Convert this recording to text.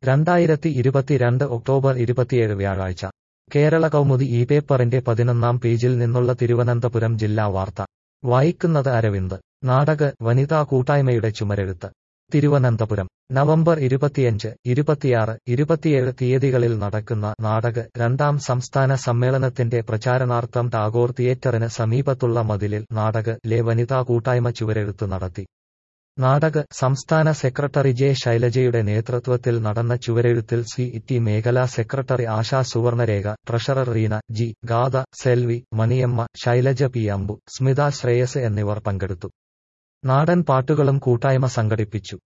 രണ്ടായിരത്തി ഇരുപത്തിരണ്ട് ഒക്ടോബർ ഇരുപത്തിയേഴ് വ്യാഴാഴ്ച കേരള കൗമുദി ഈ പേപ്പറിന്റെ പതിനൊന്നാം പേജിൽ നിന്നുള്ള തിരുവനന്തപുരം ജില്ലാ വാർത്ത വായിക്കുന്നത് അരവിന്ദ് നാടക വനിതാ കൂട്ടായ്മയുടെ ചുമരെഴുത്ത് തിരുവനന്തപുരം നവംബർ ഇരുപത്തിയഞ്ച് ഇരുപത്തിയാറ് ഇരുപത്തിയേഴ് തീയതികളിൽ നടക്കുന്ന നാടക രണ്ടാം സംസ്ഥാന സമ്മേളനത്തിന്റെ പ്രചാരണാർത്ഥം ടാഗോർ തിയേറ്ററിന് സമീപത്തുള്ള മതിലിൽ നാടക ലെ വനിതാ കൂട്ടായ്മ ചുവരെഴുത്ത് നടത്തി നാടക സംസ്ഥാന സെക്രട്ടറി ജെ ശൈലജയുടെ നേതൃത്വത്തിൽ നടന്ന ചുവരെഴുത്തിൽ സി ടി മേഖലാ secretary Asha Suvarnarekha treasurer Reena G Gatha Selvi Maniyamma Shailaja P Ambu Smitha Shreyas എന്നിവർ പങ്കെടുത്തു നാടൻ പാട്ടുകളും കൂട്ടായ്മ സംഘടിപ്പിച്ചു